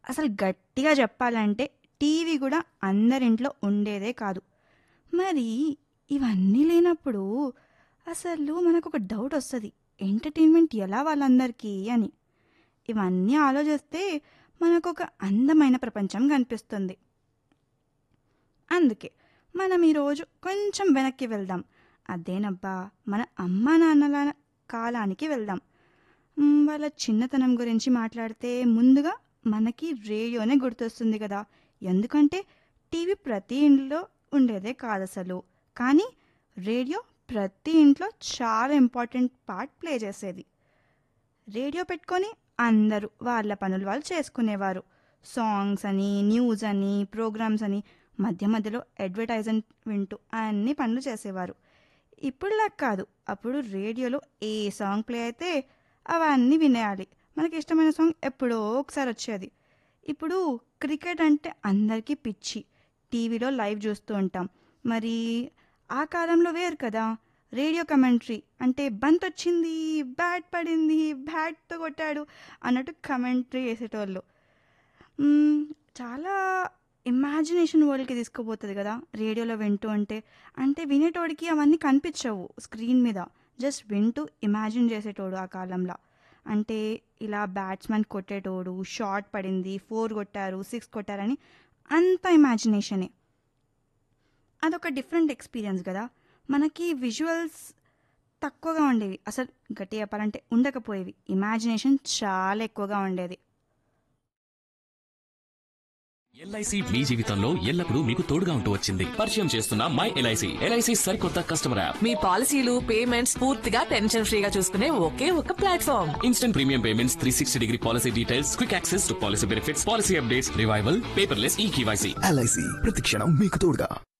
అసలు గట్టిగా చెప్పాలంటే టీవీ కూడా అందరింట్లో ఉండేదే కాదు మరి ఇవన్నీ లేనప్పుడు అసలు మనకు ఒక డౌట్ వస్తుంది ఎంటర్టైన్మెంట్ ఎలా వాళ్ళందరికీ అని ఇవన్నీ ఆలోచిస్తే మనకు ఒక అందమైన ప్రపంచం కనిపిస్తుంది అందుకే మనం ఈరోజు కొంచెం వెనక్కి వెళ్దాం అదేనబ్బా మన అమ్మా నాన్నల కాలానికి వెళ్దాం మ్, వాళ్ళ చిన్నతనం గురించి మాట్లాడితే ముందుగా మనకి రేడియోనే గుర్తొస్తుంది కదా ఎందుకంటే టీవీ ప్రతి ఇంట్లో ఉండేదే కాదు అసలు కానీ రేడియో ప్రతి ఇంట్లో చాలా ఇంపార్టెంట్ పార్ట్ ప్లే చేసేది రేడియో పెట్టుకొని అందరూ వాళ్ళ పనులు వాళ్ళు చేసుకునేవారు సాంగ్స్ అని న్యూస్ అని ప్రోగ్రామ్స్ అని మధ్య మధ్యలో అడ్వర్టైజ్మెంట్ వింటూ అన్ని పనులు చేసేవారు ఇప్పుడులా కాదు అప్పుడు రేడియోలో ఏ సాంగ్ ప్లే అయితే అవన్నీ వినేయాలి మనకి ఇష్టమైన సాంగ్ ఎప్పుడో ఒకసారి వచ్చేది ఇప్పుడు క్రికెట్ అంటే అందరికీ పిచ్చి టీవీలో లైవ్ చూస్తూ ఉంటాం మరి ఆ కాలంలో వేరు కదా రేడియో కమెంటరీ అంటే బంత్ వచ్చింది బ్యాట్ పడింది బ్యాట్తో కొట్టాడు అన్నట్టు కమెంటరీ చేసేటోళ్ళు మ్మ్, చాలా ఇమాజినేషన్ వరల్డ్కి తీసుకుపోతుంది కదా రేడియోలో వింటూ ఉంటే అంటే వినేటోడికి అవన్నీ కనిపించవు స్క్రీన్ మీద జస్ట్ వింటూ ఇమాజిన్ చేసేటోడు ఆ కాలంలో అంటే ఇలా బ్యాట్స్మెన్ కొట్టేటోడు షార్ట్ పడింది ఫోర్ కొట్టారు సిక్స్ కొట్టారని అంత ఇమాజినేషనే అదొక డిఫరెంట్ ఎక్స్పీరియన్స్ కదా మనకి విజువల్స్ తక్కువగా ఉండేవి అసలు గట్టి చెప్పాలంటే ఉండకపోయేవి ఇమాజినేషన్ చాలా ఎక్కువగా ఉండేది ఎల్ఐసి మీ జీవితంలో ఎల్లప్పుడూ మీకు తోడుగా ఉంటూ వచ్చింది పరిచయం చేస్తున్న మై ఎల్ఐసి ఎల్ఐసి సరికొత్త కస్టమర్ యాప్ మీ పాలసీలు పేమెంట్స్ పూర్తిగా టెన్షన్ ఫ్రీగా చూసుకునే ఒకే ఒక platform instant premium payments three sixty degree policy details quick access to policy benefits policy updates revival paperless e KYC LIC ప్రతిక్షణం మీకు తోడుగా